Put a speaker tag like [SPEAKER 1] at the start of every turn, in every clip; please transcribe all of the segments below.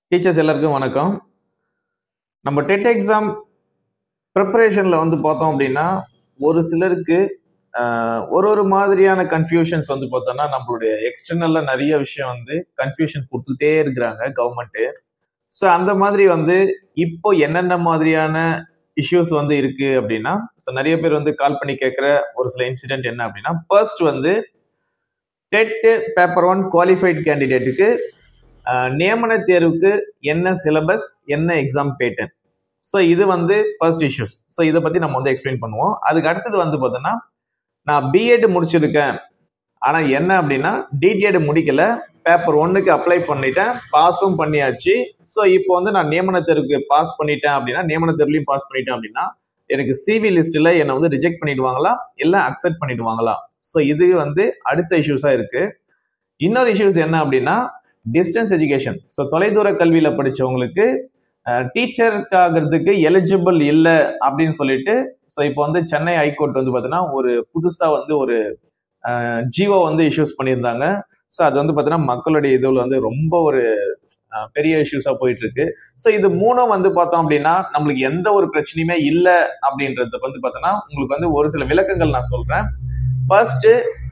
[SPEAKER 1] teachers எல்லாருக்கும் வணக்கம் நம்ம டெட் எக்ஸாம் ப்ரிப்பரேஷனில் வந்து பார்த்தோம் அப்படின்னா ஒரு சிலருக்கு ஆஹ், ஒரு ஒரு மாதிரியான கன்ஃபியூஷன்ஸ் வந்து பார்த்தோம்னா நம்மளுடைய எக்ஸ்டர்னலில் நிறைய விஷயம் வந்து கன்ஃபியூஷன் கொடுத்துட்டே இருக்கிறாங்க கவர்மெண்ட்டு ஸோ அந்த மாதிரி வந்து இப்போ என்னென்ன மாதிரியான இஷ்யூஸ் வந்து இருக்கு அப்படின்னா ஸோ நிறைய பேர் வந்து கால் பண்ணி கேட்குற ஒரு சில இன்சிடென்ட் என்ன அப்படின்னா ஃபர்ஸ்ட் வந்து டெட் பேப்பர் ஒன் குவாலிஃபைட் கேண்டிடேட்டுக்கு நியமன தேர்வுக்கு என்ன சிலபஸ் என்ன எக்ஸாம் பேட்டர்ன் ஸோ இது வந்து ஃபர்ஸ்ட் இஷ்யூஸ் ஸோ இதை பற்றி நம்ம வந்து எக்ஸ்பிளைன் பண்ணுவோம் அதுக்கு அடுத்தது வந்து பார்த்தோன்னா நான் பிஎட் முடிச்சிருக்கேன் ஆனால் என்ன அப்படின்னா டிடிஎட் முடிக்கல பேப்பர் ஒன்றுக்கு அப்ளை பண்ணிட்டேன் பாஸும் பண்ணியாச்சு ஸோ இப்போ வந்து நான் நியமன தேர்வுக்கு பாஸ் பண்ணிட்டேன் அப்படின்னா நியமன தேர்வுலையும் பாஸ் பண்ணிட்டேன் அப்படின்னா எனக்கு சிவி லிஸ்ட்டில் என்னை வந்து ரிஜெக்ட் பண்ணிடுவாங்களா இல்லை அக்செப்ட் பண்ணிடுவாங்களா ஸோ இது வந்து அடுத்த இஷ்யூஸாக இருக்கு இன்னொரு இஷ்யூஸ் என்ன அப்படின்னா டிஸ்டன்ஸ் எஜுகேஷன் ஸோ தொலைதூர கல்வியில் படித்தவங்களுக்கு டீச்சருக்காகிறதுக்கு எலிஜிபிள் இல்லை அப்படின்னு சொல்லிட்டு ஸோ இப்போ வந்து சென்னை ஹைகோர்ட் வந்து பார்த்தீங்கன்னா ஒரு புதுசாக வந்து ஒரு ஜியோ வந்து இஷ்யூஸ் பண்ணியிருந்தாங்க ஸோ அது வந்து பார்த்தீங்கன்னா மக்களுடைய இதுல வந்து ரொம்ப ஒரு அஹ், பெரிய இஷ்யூஸாக போயிட்டு இருக்கு ஸோ இது மூணும் வந்து பார்த்தோம் அப்படின்னா நம்மளுக்கு எந்த ஒரு பிரச்சனையுமே இல்லை அப்படின்றது வந்து பார்த்தோன்னா உங்களுக்கு வந்து ஒரு சில விளக்கங்கள் நான் சொல்றேன் ஃபர்ஸ்ட்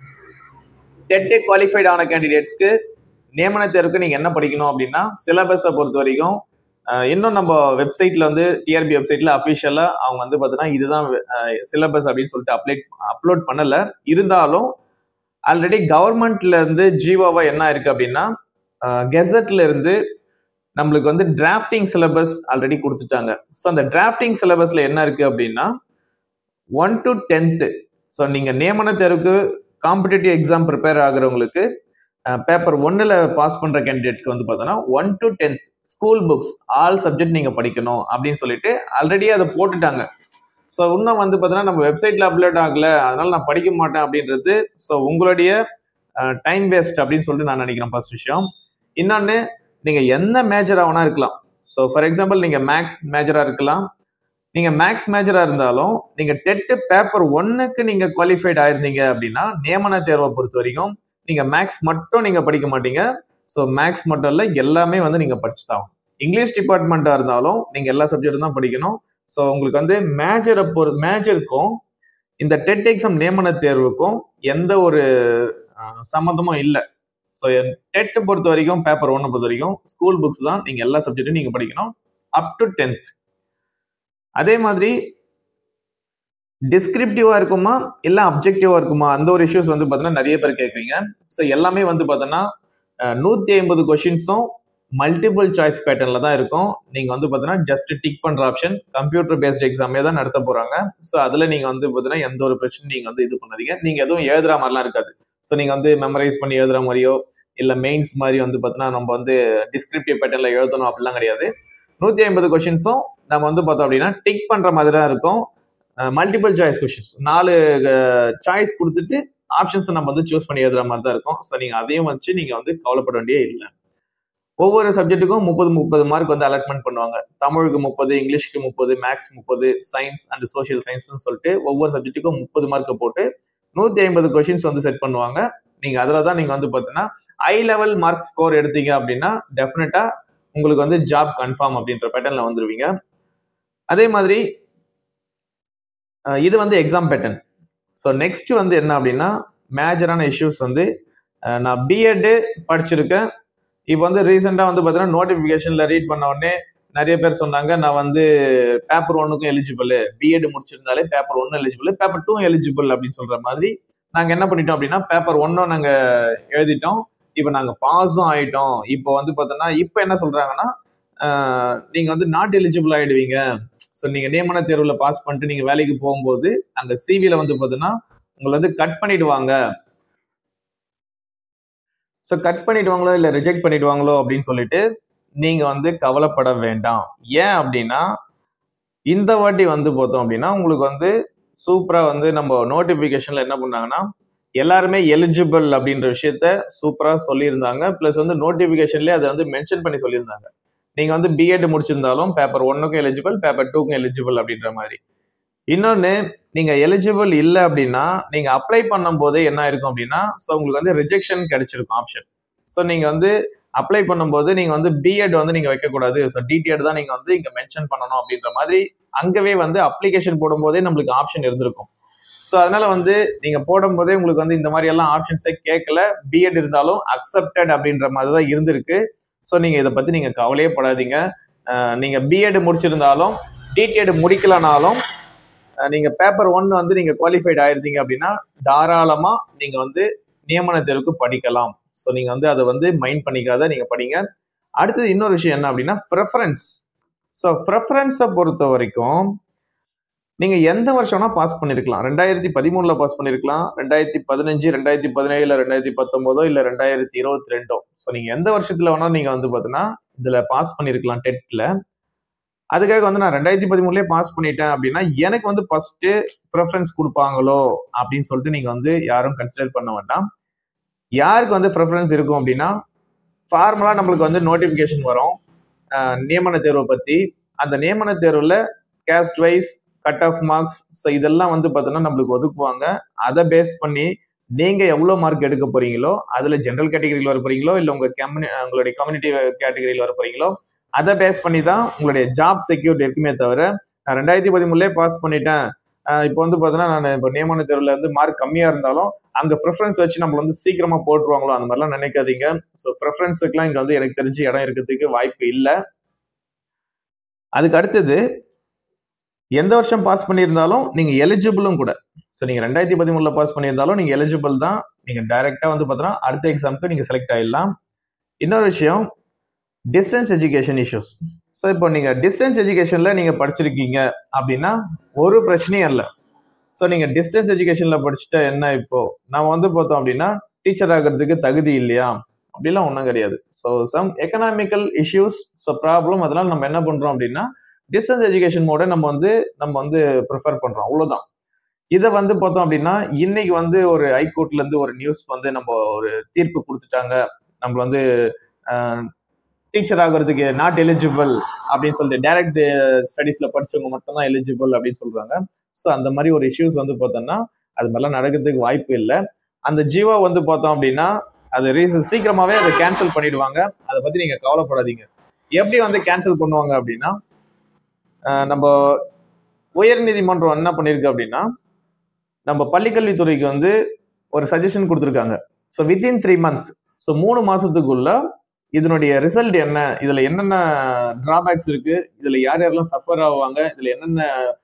[SPEAKER 1] டெட்டே குவாலிஃபைட் ஆன கேண்டிடேட்ஸ்க்கு நியமன தேர்வுக்கு நீங்க என்ன படிக்கணும் அப்படின்னா சிலபஸை பொறுத்த வரைக்கும் அஹ், இன்னும் நம்ம வெப்சைட்ல வந்து டிஆர்பி வெப்சைட்ல அஃபிஷியலா அவங்க வந்து பார்த்தீங்கன்னா இதுதான் சிலபஸ் அப்படின்னு சொல்லிட்டு அப்ளை அப்லோட் பண்ணல இருந்தாலும் ஆல்ரெடி கவர்மெண்ட்ல இருந்து ஜீவோவா என்ன இருக்கு அப்படின்னா கெசட்ல இருந்து நம்மளுக்கு வந்து டிராஃப்டிங் சிலபஸ் ஆல்ரெடி கொடுத்துட்டாங்க ஸோ அந்த டிராஃப்டிங் சிலபஸ்ல என்ன இருக்கு அப்படின்னா ஒன் டு டென்த்து ஸோ நீங்க நியமன தேர்வுக்கு காம்படிட்டிவ் எக்ஸாம் ப்ரிப்பேர் ஆகுறவங்களுக்கு பேப்பர் ஒன்னில் பாஸ் பண்ற கேண்டிடேட்க்கு வந்து பார்த்தோன்னா one to tenth school books all subject நீங்க படிக்கணும் அப்படின்னு சொல்லிட்டு ஆல்ரெடி அதை போட்டுட்டாங்க ஸோ இன்னும் வந்து பார்த்தீங்கன்னா நம்ம வெப்சைட்ல அப்லோட் ஆகல அதனால நான் படிக்க மாட்டேன் அப்படின்றது ஸோ உங்களுடைய டைம் வேஸ்ட் அப்படின்னு சொல்லிட்டு நான் நினைக்கிறேன் ஃபர்ஸ்ட் விஷயம் இன்னொன்று நீங்க என்ன மேஜர் ஆகுனா இருக்கலாம் ஸோ ஃபார் எக்ஸாம்பிள் நீங்க மேக்ஸ் மேஜரா இருக்கலாம் நீங்க மேக்ஸ் மேஜரா இருந்தாலும் நீங்க டெட் பேப்பர் ஒன்னுக்கு நீங்க குவாலிஃபைட் ஆயிருந்தீங்க அப்படின்னா நியமன தேர்வை பொறுத்த வரைக்கும் நீங்க மேக்ஸ் மட்டும் நீங்க படிக்க மாட்டீங்க ஸோ மேக்ஸ் மட்டும் இல்லை எல்லாமே வந்து நீங்க படிச்சுதான் இங்கிலீஷ் டிபார்ட்மெண்ட்டா இருந்தாலும் நீங்க எல்லா சப்ஜெக்டும் தான் படிக்கணும் ஸோ உங்களுக்கு வந்து மேஜரை பொறு மேஜருக்கும் இந்த டெட் எக்ஸாம் நியமன தேர்வுக்கும் எந்த ஒரு அஹ், சம்மந்தமும் இல்லை ஸோ டெட் பொறுத்த வரைக்கும் பேப்பர் ஒன்னை பொறுத்த வரைக்கும் ஸ்கூல் புக்ஸ் தான் நீங்க எல்லா சப்ஜெக்ட்டும் நீங்க படிக்கணும் அப் டு டென்த் அதே மாதிரி டிஸ்கிரிப்டிவா இருக்குமா இல்ல அப்ஜெக்டிவா இருக்குமா அந்த ஒரு இஷ்யூஸ் வந்து பார்த்தீங்கன்னா நிறைய பேர் கேட்குறீங்க ஸோ எல்லாமே வந்து பார்த்தோன்னா நூத்தி ஐம்பது கொஷின்ஸும் மல்டிபிள் சாய்ஸ் பேட்டர்ல தான் இருக்கும் நீங்க வந்து பார்த்தீங்கன்னா ஜஸ்ட் டிக் பண்ற ஆப்ஷன் கம்ப்யூட்டர் பேஸ்ட் எக்ஸாமே தான் நடத்த போறாங்க ஸோ அதுல நீங்க வந்து பார்த்தீங்கன்னா எந்த ஒரு பிரச்சனையும் நீங்க வந்து இது பண்ணாதீங்க நீங்க எதுவும் எழுதுற மாதிரிலாம் இருக்காது ஸோ நீங்க வந்து மெமரைஸ் பண்ணி எழுதுற மாதிரியோ இல்ல மெயின்ஸ் மாதிரி வந்து பார்த்தீங்கன்னா நம்ம வந்து டிஸ்கிரிப்டிவ் பேட்டர்ல எழுதணும் அப்படிலாம் கிடையாது நூத்தி ஐம்பது கொஷின்ஸும் நம்ம வந்து பார்த்தோம் அப்படின்னா டிக் பண்ற மாதிரி தான் இருக்கும் மல்டிபிள் சாய்ஸ் கொஷின்ஸ் நாலு சாய்ஸ் கொடுத்துட்டு ஆப்ஷன்ஸை நம்ம வந்து சூஸ் பண்ணி எழுதுற மாதிரி தான் இருக்கும் ஸோ நீங்க அதையும் வச்சு நீங்க வந்து கவலைப்பட வேண்டிய இல்லை ஒவ்வொரு சப்ஜெக்ட்டுக்கும் முப்பது முப்பது மார்க் வந்து அலாட்மெண்ட் பண்ணுவாங்க தமிழுக்கு முப்பது இங்கிலீஷ்க்கு முப்பது மேக்ஸ் முப்பது சயின்ஸ் அண்ட் சோஷியல் சயின்ஸ்னு சொல்லிட்டு ஒவ்வொரு சப்ஜெக்ட்டுக்கும் முப்பது மார்க்கை போட்டு நூத்தி ஐம்பது கொஷின்ஸ் வந்து செட் பண்ணுவாங்க நீங்க அதுல தான் நீங்க வந்து பாத்தீங்கன்னா ஹை லெவல் மார்க் ஸ்கோர் எடுத்தீங்க அப்படின்னா டெஃபினட்டா உங்களுக்கு வந்து ஜாப் கன்ஃபார்ம் அப்படின்ற பேட்டர்ன்ல வந்துருவீங்க அதே மாதிரி அஹ், இது வந்து எக்ஸாம் பேட்டர்ன் ஸோ நெக்ஸ்ட் வந்து என்ன அப்படின்னா மேஜரான இஷ்யூஸ் வந்து அஹ், நான் பிஎட் படிச்சிருக்கேன் இப்போ வந்து ரீசெண்டாக வந்து பார்த்தீங்கன்னா நோட்டிஃபிகேஷனில் ரீட் பண்ண உடனே நிறைய பேர் சொன்னாங்க நான் வந்து பேப்பர் ஒன்னுக்கும் எலிஜிபிள் பிஎட் முடிச்சிருந்தாலே பேப்பர் ஒன்று எலிஜிபிள் பேப்பர் டூ எலிஜிபிள் அப்படின்னு சொல்ற மாதிரி நாங்கள் என்ன பண்ணிட்டோம் அப்படின்னா பேப்பர் ஒன்னும் நாங்கள் எழுதிட்டோம் இப்போ நாங்கள் பாஸும் ஆயிட்டோம் இப்போ வந்து பார்த்தோன்னா இப்போ என்ன சொல்றாங்கன்னா ஆஹ், நீங்க வந்து நாட் எலிஜிபிள் ஆயிடுவீங்க ஸோ நீங்க நியமன தேர்வுல பாஸ் பண்ணிட்டு நீங்க வேலைக்கு போகும்போது அங்க சிவில வந்து பார்த்தீங்கன்னா உங்களை வந்து கட் பண்ணிடுவாங்க ஸோ கட் பண்ணிடுவாங்களோ இல்லை ரிஜெக்ட் பண்ணிடுவாங்களோ அப்படின்னு சொல்லிட்டு நீங்க வந்து கவலைப்பட வேண்டாம் ஏன் அப்படின்னா இந்த வாட்டி வந்து பார்த்தோம் அப்படின்னா உங்களுக்கு வந்து சூப்பரா வந்து நம்ம நோட்டிபிகேஷன்ல என்ன பண்ணாங்கன்னா எல்லாருமே எலிஜிபிள் அப்படின்ற விஷயத்த சூப்பரா சொல்லியிருந்தாங்க ப்ளஸ் வந்து நோட்டிபிகேஷன்லேயே அதை வந்து மென்ஷன் பண்ணி சொல்லியிருந்தாங்க நீங்க வந்து பிஎட் முடிச்சிருந்தாலும் பேப்பர் ஒன்னுக்கும் எலிஜிபிள் பேப்பர் டூக்கும் எலிஜிபிள் அப்படின்ற மாதிரி இன்னொன்னு நீங்க எலிஜிபிள் இல்லை அப்படின்னா நீங்க அப்ளை பண்ணும் போதே என்ன இருக்கும் அப்படின்னா ஸோ உங்களுக்கு வந்து ரிஜெக்ஷன் கிடைச்சிருக்கும் ஆப்ஷன் ஸோ நீங்க வந்து அப்ளை பண்ணும்போது நீங்க வந்து பிஎட் வந்து நீங்க வைக்கக்கூடாது ஸோ டிடிஎட் தான் நீங்க வந்து இங்க மென்ஷன் பண்ணணும் அப்படின்ற மாதிரி அங்கவே வந்து அப்ளிகேஷன் போடும்போதே நம்மளுக்கு ஆப்ஷன் இருந்திருக்கும் ஸோ அதனால வந்து நீங்க போடும்போதே உங்களுக்கு வந்து இந்த மாதிரி எல்லாம் ஆப்ஷன்ஸே கேட்கல பிஎட் இருந்தாலும் அக்செப்டட் அப்படின்ற மாதிரி தான் இருந்திருக்கு ஸோ நீங்க இதை பத்தி நீங்க கவலையே படாதீங்க அஹ் நீங்க பிஎட் முடிச்சிருந்தாலும் டிடிஎட் முடிக்கலனாலும் அஹ் நீங்க பேப்பர் ஒன் வந்து நீங்க குவாலிஃபைட் ஆயிருந்தீங்க அப்படின்னா தாராளமா நீங்க வந்து நியமன தேர்வுக்கு படிக்கலாம் ஸோ நீங்க வந்து அதை வந்து மைண்ட் பண்ணிக்காத நீங்க படிங்க அடுத்தது இன்னொரு விஷயம் என்ன அப்படின்னா ப்ரெஃபரன்ஸ் ஸோ ப்ரெஃபரன்ஸை பொறுத்த வரைக்கும் நீங்க எந்த வருஷம்னா பாஸ் பண்ணிருக்கலாம் ரெண்டாயிரத்தி பதிமூணுல பாஸ் பண்ணிருக்கலாம் ரெண்டாயிரத்தி பதினஞ்சு ரெண்டாயிரத்தி பதினேழுல ரெண்டாயிரத்தி பத்தொன்பதோ இல்ல ரெண்டாயிரத்தி இருபத்தி ரெண்டோ ஸோ நீங்க எந்த வருஷத்துல வேணா நீங்க வந்து பாத்தீங்கன்னா இதுல பாஸ் பண்ணிருக்கலாம் டெட்ல அதுக்காக வந்து நான் ரெண்டாயிரத்தி பதிமூணுலயே பாஸ் பண்ணிட்டேன் அப்படின்னா எனக்கு வந்து ஃபர்ஸ்ட் ப்ரெஃபரன்ஸ் கொடுப்பாங்களோ அப்படின்னு சொல்லிட்டு நீங்க வந்து யாரும் கன்சிடர் பண்ண வேண்டாம் யாருக்கு வந்து ப்ரெஃபரன்ஸ் இருக்கும் அப்படின்னா ஃபார்மலா நம்மளுக்கு வந்து நோட்டிபிகேஷன் வரும் அஹ் நியமன தேர்வை பத்தி அந்த நியமன தேர்வுல caste wise cut off marks so இதெல்லாம் வந்து பார்த்தோன்னா நம்மளுக்கு ஒதுக்குவாங்க அதை பேஸ் பண்ணி நீங்க எவ்வளவு மார்க் எடுக்க போறீங்களோ அதுல ஜென்ரல் கேட்டகரியில் வர போறீங்களோ இல்ல உங்க கம்யூனி உங்களுடைய கம்யூனிட்டி கேட்டகரியில் வர போறீங்களோ அதை பேஸ் பண்ணி தான் உங்களுடைய ஜாப் செக்யூரிட்டி இருக்குமே தவிர நான் ரெண்டாயிரத்தி பதிமூணுலேயே பாஸ் பண்ணிட்டேன் அஹ் இப்போ வந்து பார்த்தீங்கன்னா நான் இப்போ நியமன தேர்வில் வந்து மார்க் கம்மியா இருந்தாலும் அங்க ப்ரிஃபரன்ஸ் வச்சு நம்மள வந்து சீக்கிரமா போட்டுருவாங்களோ அந்த மாதிரிலாம் நினைக்காதீங்க ஸோ ப்ரிஃபரன்ஸுக்குலாம் இங்க வந்து எனக்கு தெரிஞ்சு இடம் இருக்கிறதுக்கு வாய்ப்பு இல்லை அதுக்கு அடுத்தது எந்த வருஷம் பாஸ் பண்ணியிருந்தாலும் நீங்க எலிஜிபிளும் கூட ஸோ நீங்க ரெண்டாயிரத்தி பதிமூணுல பாஸ் பண்ணியிருந்தாலும் நீங்க எலிஜிபிள் தான் நீங்க டைரக்டா வந்து பார்த்தீங்கன்னா அடுத்த எக்ஸாமுக்கு நீங்க செலக்ட் ஆயிடலாம் இன்னொரு விஷயம் டிஸ்டன்ஸ் எஜுகேஷன் இஷ்யூஸ் ஸோ இப்போ நீங்க டிஸ்டன்ஸ் எஜுகேஷன்ல நீங்க படிச்சிருக்கீங்க அப்படின்னா ஒரு பிரச்சனையும் இல்லை ஸோ நீங்க டிஸ்டன்ஸ் எஜுகேஷன்ல படிச்சுட்டா என்ன இப்போ நாம வந்து பார்த்தோம் அப்படின்னா டீச்சர் ஆகிறதுக்கு தகுதி இல்லையா அப்படிலாம் ஒன்றும் கிடையாது so some economical issues so problem அதெல்லாம் நம்ம என்ன பண்றோம் அப்படின்னா டிஸ்டன்ஸ் எஜுகேஷன் மோட நம்ம வந்து நம்ம வந்து ப்ரிஃபர் பண்றோம் அவ்வளவுதான் இதை வந்து பார்த்தோம் அப்படின்னா இன்னைக்கு வந்து ஒரு ஹைகோர்ட்ல இருந்து ஒரு நியூஸ் வந்து நம்ம ஒரு தீர்ப்பு கொடுத்துட்டாங்க நம்ம வந்து டீச்சர் ஆகிறதுக்கு நாட் எலிஜிபிள் அப்படின்னு சொல்லிட்டு டைரக்ட் ஸ்டடீஸ்ல படிச்சவங்க மட்டும் தான் எலிஜிபிள் அப்படின்னு சொல்றாங்க ஸோ அந்த மாதிரி ஒரு இஷ்யூஸ் வந்து பார்த்தோம்னா அது மாதிரிலாம் நடக்கிறதுக்கு வாய்ப்பு இல்லை அந்த ஜீவா வந்து பார்த்தோம் அப்படின்னா அது ரீசன் சீக்கிரமாவே அதை கேன்சல் பண்ணிடுவாங்க அதை பத்தி நீங்க கவலைப்படாதீங்க எப்படி வந்து கேன்சல் பண்ணுவாங்க அப்படின்னா அஹ் நம்ம உயர் நீதிமன்றம் என்ன பண்ணிருக்கு அப்படின்னா நம்ம பள்ளிக்கல்வித்துறைக்கு வந்து ஒரு சஜஷன் கொடுத்துருக்காங்க so within three month so மூணு மாசத்துக்குள்ள இதனுடைய ரிசல்ட் என்ன இதுல என்னென்ன டிராபேக்ஸ் இருக்கு இதுல யார் யாரெல்லாம் சஃபர் ஆவாங்க இதுல என்னென்ன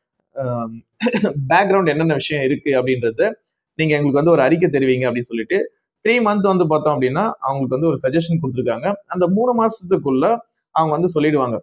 [SPEAKER 1] பேக்ரவுண்ட் என்னென்ன விஷயம் இருக்கு அப்படின்றத நீங்க எங்களுக்கு வந்து ஒரு அறிக்கை தெரிவிங்க அப்படின்னு சொல்லிட்டு த்ரீ மந்த் வந்து பார்த்தோம் அப்படின்னா அவங்களுக்கு வந்து ஒரு சஜஷன் கொடுத்துருக்காங்க அந்த மூணு மாசத்துக்குள்ள அவங்க வந்து சொல்லிடுவாங்க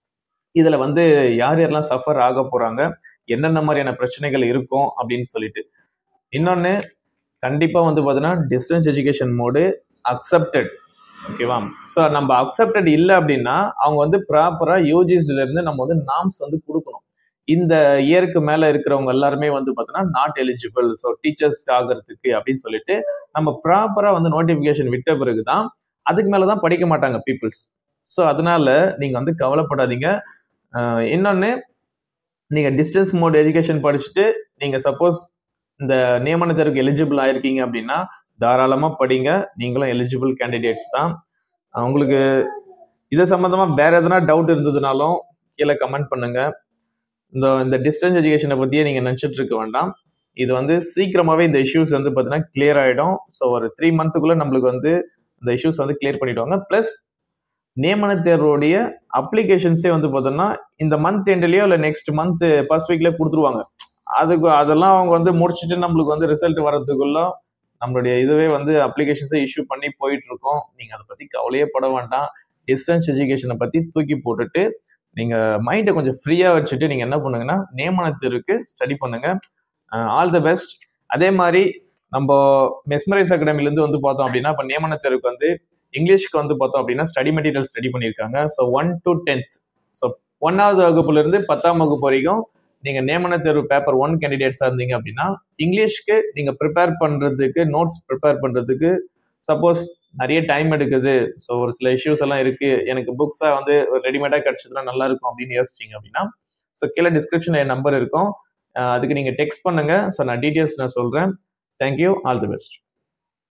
[SPEAKER 1] இதுல வந்து யார் யாரெல்லாம் சஃபர் ஆக போறாங்க என்னென்ன மாதிரியான பிரச்சனைகள் இருக்கும் அப்படின்னு சொல்லிட்டு இன்னொன்னு கண்டிப்பா வந்து பார்த்தீங்கன்னா டிஸ்டன்ஸ் எஜுகேஷன் மோடு அக்செப்டட் ஓகேவா ஸோ நம்ம அக்செப்டட் இல்லை அப்படின்னா அவங்க வந்து ப்ராப்பரா யூஜிஸ்ல இருந்து நம்ம வந்து நாம்ஸ் வந்து கொடுக்கணும் இந்த இயருக்கு மேல இருக்கிறவங்க எல்லாருமே வந்து பார்த்தோன்னா நாட் எலிஜிபிள் ஸோ டீச்சர்ஸ் ஆகிறதுக்கு அப்படின்னு சொல்லிட்டு நம்ம ப்ராப்பரா வந்து நோட்டிபிகேஷன் விட்ட பிறகுதான் அதுக்கு மேலதான் படிக்க மாட்டாங்க பீப்புள்ஸ் ஸோ அதனால நீங்க வந்து கவலைப்படாதீங்க ஆஹ் இன்னொன்னு நீங்க டிஸ்டன்ஸ் மோட் எஜுகேஷன் படிச்சுட்டு நீங்க சப்போஸ் இந்த நியமன தேர்வுக்கு எலிஜிபிள் ஆயிருக்கீங்க அப்படின்னா தாராளமா படிங்க நீங்களும் எலிஜிபிள் கேண்டிடேட்ஸ் தான் ஆஹ் உங்களுக்கு இது சம்பந்தமா வேற எதனா டவுட் இருந்ததுனாலும் கீழே கமெண்ட் பண்ணுங்க இந்த இந்த டிஸ்டன்ஸ் எஜுகேஷனை பத்தியே நீங்க நினைச்சிட்டு இருக்க வேண்டாம் இது வந்து சீக்கிரமாவே இந்த இஷ்யூஸ் வந்து பார்த்தீங்கன்னா கிளியர் ஆயிடும் ஸோ ஒரு த்ரீ மந்த்துக்குள்ள நம்மளுக்கு வந்து இந்த இஷ்யூஸ் வந்து கிளியர் பண்ணிடுவாங்க ப்ளஸ் நியமன தேர்வுடைய அப்ளிகேஷன்ஸே வந்து பார்த்தோம்னா இந்த மந்த் எண்ட்லயோ இல்லை நெக்ஸ்ட் மந்த் ஃபர்ஸ்ட் வீக்ல கொடுத்துருவாங்க அதுக்கு அதெல்லாம் அவங்க வந்து முடிச்சுட்டு நம்மளுக்கு வந்து ரிசல்ட் வர்றதுக்குள்ள நம்மளுடைய இதுவே வந்து அப்ளிகேஷன்ஸை இஷ்யூ பண்ணி போயிட்டு இருக்கோம் நீங்க அதை பத்தி கவலையே பட வேண்டாம் டிஸ்டன்ஸ் எஜுகேஷனை பத்தி தூக்கி போட்டுட்டு நீங்க மைண்டை கொஞ்சம் ஃப்ரீயா வச்சுட்டு நீங்க என்ன பண்ணுங்கன்னா நியமன தேர்வுக்கு ஸ்டடி பண்ணுங்க ஆல் த பெஸ்ட் அதே மாதிரி நம்ம மெஸ்மரைஸ் அகாடமில இருந்து வந்து பார்த்தோம் அப்படின்னா இப்போ நியமன தேர்வுக்கு வந்து இங்கிலீஷ்க்கு வந்து பார்த்தோம் அப்படின்னா ஸ்டடி மெட்டீரியல் ஸ்டடி பண்ணியிருக்காங்க so one to tenth so ஒன்னாவது வகுப்புல இருந்து பத்தாம் வகுப்பு வரைக்கும் நீங்க நியமன தேர்வு பேப்பர் ஒன் கேண்டிடேட்ஸா இருந்தீங்க அப்படின்னா இங்கிலீஷ்க்கு நீங்க ப்ரிப்பேர் பண்றதுக்கு நோட்ஸ் ப்ரிப்பேர் பண்றதுக்கு சப்போஸ் நிறைய டைம் எடுக்குது ஸோ ஒரு சில இஷ்யூஸ் எல்லாம் இருக்கு எனக்கு புக்ஸா வந்து ரெடிமேடா கிடைச்சதுன்னா நல்லா இருக்கும் அப்படின்னு யோசிச்சிங்க அப்படின்னா ஸோ கீழே டிஸ்கிரிப்ஷன்ல என் நம்பர் இருக்கும் அஹ் அதுக்கு நீங்க டெக்ஸ்ட் பண்ணுங்க ஸோ நான் டீட்டெயில்ஸ் நான் சொல்றேன் தேங்க்யூ ஆல் தி பெஸ்ட்